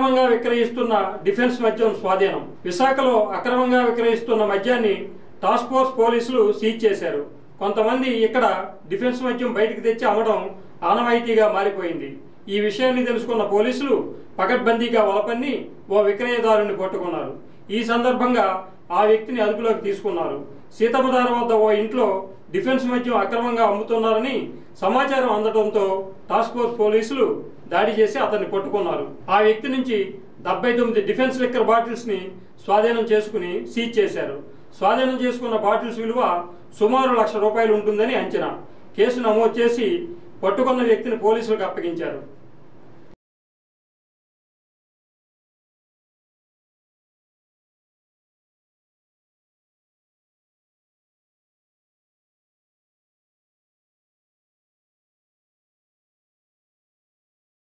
అక్రమంగా విక్రయిస్తున్న డిఫెన్స్ మద్యం స్వాధీనం విశాఖలో అక్రమంగా విక్రయిస్తున్న మద్యాన్ని టాస్క్ ఫోర్స్ పోలీసులు సీజ్ చేశారు కొంతమంది ఇక్కడ డిఫెన్స్ మద్యం బయటకు తెచ్చి అమ్మడం ఆనవాయితీగా మారిపోయింది ఈ విషయాన్ని తెలుసుకున్న పోలీసులు పకడ్బందీగా వలపన్ని ఓ విక్రయదారుని పట్టుకున్నారు ఈ సందర్భంగా ఆ వ్యక్తిని అదుపులోకి తీసుకున్నారు సీతమ్మధార వద్ద ఓ ఇంట్లో డిఫెన్స్ మద్యం అక్రమంగా అమ్ముతున్నారని సమాచారం అందడంతో టాస్క్ ఫోర్స్ పోలీసులు దాడి చేసి అతన్ని పట్టుకున్నారు ఆ వ్యక్తి నుంచి డెబ్బై తొమ్మిది డిఫెన్స్ లిక్కర్ బాటిల్స్ ని స్వాధీనం చేసుకుని సీజ్ చేశారు స్వాధీనం చేసుకున్న బాటిల్స్ విలువ సుమారు లక్ష రూపాయలు ఉంటుందని అంచనా కేసు నమోదు చేసి పట్టుకున్న వ్యక్తిని పోలీసులకు అప్పగించారు